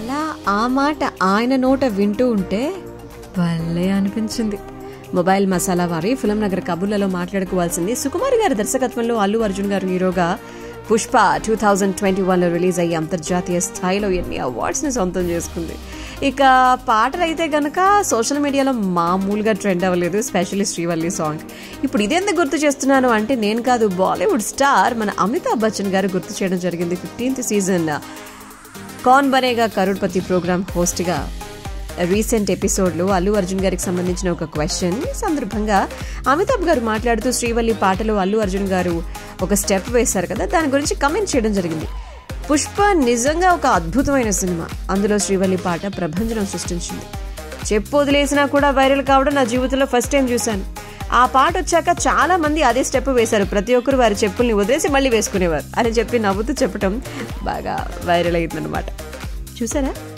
అలా ఆ మాట ఆయన నోట వింటూ ఉంటే భలే అనిపించింది మొబైల్ మసాలా వారి ఫిలం నగర్ కబుర్లలో మాట్లాడుకోవాల్సింది సుకుమారి గారి దర్శకత్వంలో అల్లు అర్జున్ గారు హీరోగా పుష్ప టూ థౌజండ్ ట్వంటీ వన్లో రిలీజ్ అయ్యి అంతర్జాతీయ స్థాయిలో ఎన్ని అవార్డ్స్ని సొంతం చేసుకుంది ఇక పాటలు అయితే గనక సోషల్ మీడియాలో మామూలుగా ట్రెండ్ అవ్వలేదు స్పెషల్లీ శ్రీవల్లి సాంగ్ ఇప్పుడు ఇదెందుకు గుర్తు చేస్తున్నాను అంటే నేను కాదు బాలీవుడ్ స్టార్ మన అమితాబ్ బచ్చన్ గారు గుర్తు చేయడం జరిగింది fifteenth season Kaun Banega Crorepati programme హోస్ట్గా రీసెంట్ ఎపిసోడ్లో అల్లు అర్జున్ గారికి సంబంధించిన ఒక క్వశ్చన్ ఈ సందర్భంగా అమితాబ్ గారు మాట్లాడుతూ శ్రీవల్లి పాటలో అల్లు అర్జున్ గారు ఒక స్టెప్ వేశారు కదా దాని గురించి కమెంట్ చేయడం జరిగింది పుష్ప నిజంగా ఒక అద్భుతమైన సినిమా అందులో శ్రీవల్లి పాట ప్రభంజనం సృష్టించింది చెప్పు వదిలేసినా కూడా వైరల్ కావడం నా జీవితంలో ఫస్ట్ టైం చూశాను ఆ పాట వచ్చాక చాలా మంది అదే స్టెప్ వేశారు ప్రతి ఒక్కరు వారి చెప్పుల్ని వదిలేసి మళ్ళీ వేసుకునేవారు అని చెప్పి నవ్వుతూ చెప్పడం బాగా వైరల్ అయిందనమాట చూసారా